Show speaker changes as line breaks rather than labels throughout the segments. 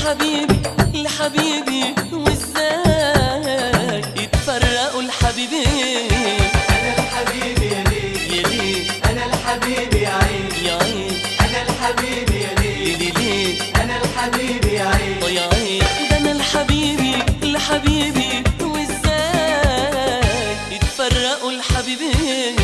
الحبيبي الحبيبي وازاي يتفرقوا الحبيبين
أنا الحبيب يا ليل
يا ليل
أنا الحبيب يا عين
يا عين
أنا الحبيب يا ليل
ليلي ليل
أنا الحبيب يا عين
يا عين ده انا الحبيبي الحبيبي وازاي يتفرقوا الحبيبين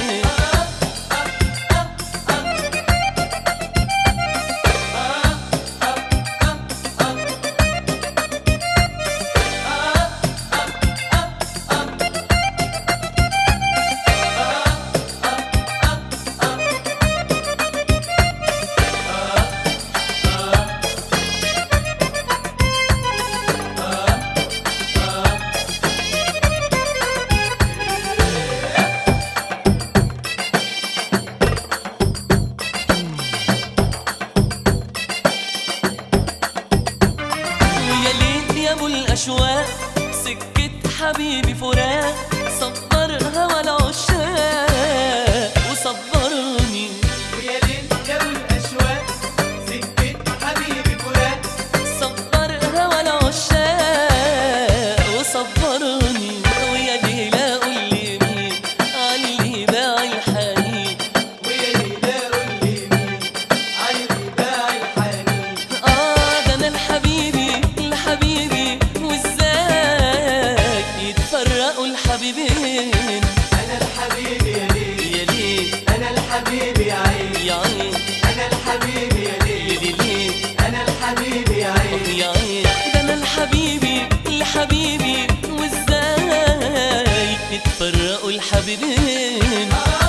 ويا ليل يا ابو الاشواق سكة حبيبي فراق صبرها ولا عشاق وصبرني
ويا ليل يا أبو الأشواق سكة حبيبي فراق
صبرها ولا عشاق وصبرني ويا ليل قول لي مين علي باع الحنين
ويا ليل قول لي مين عيني باع الحنين
اه ده انا الحبيبي الحبيبي وازاي يتفرقوا الحبيبين
أنا الحبيب يا ليل
يا ليل
أنا الحبيب يا عين
يا عين
أنا الحبيب يا ليل
ليلي ليل
أنا الحبيب يا عين
يا عين ده انا الحبيبي الحبيبي وازاي يتفرقوا الحبيبين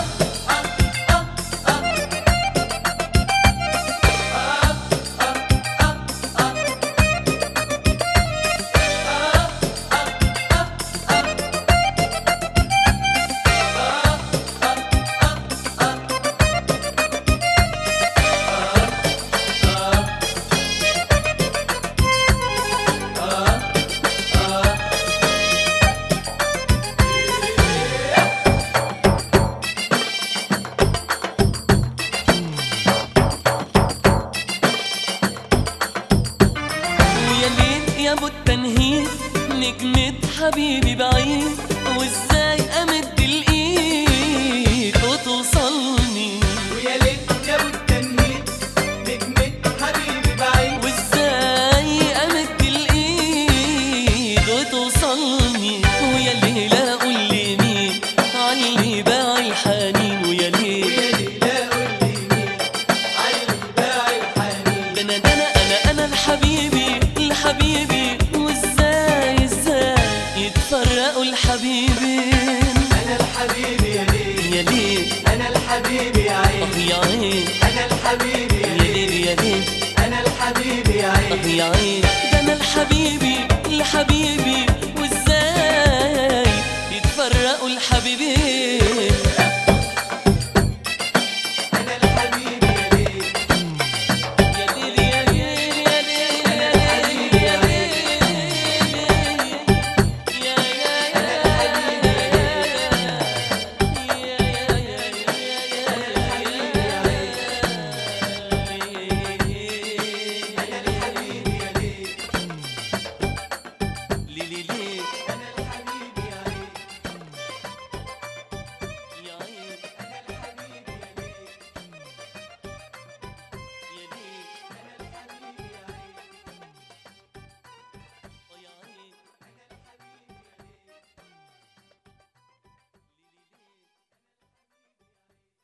ويا ليل يا ابو التنهيد نجمة حبيبي بعيد وازاي امد الايد وتوصلني
ويا ليل يا أبو التنهيد نجمة حبيبي بعيد
وازاي امد الايد وتوصلني ويا ليل قول لي مين علي باع الحنين ويا ليل
ويا ليل قول لي مين عيني باع الحنين
ده انا ده انا انا انا الحبيبي الحبيبي وازاي ازاي يتفرقوا الحبيبين
أنا الحبيب يا ليل
يا ليل
أنا الحبيب يا عين
اه يا عين
أنا الحبيب يا
يا
ليل
ليل يا ليل
أنا الحبيب يا
اه
عين
يا عين ده انا الحبيبي الحبيبي وازاي يتفرقوا الحبيبين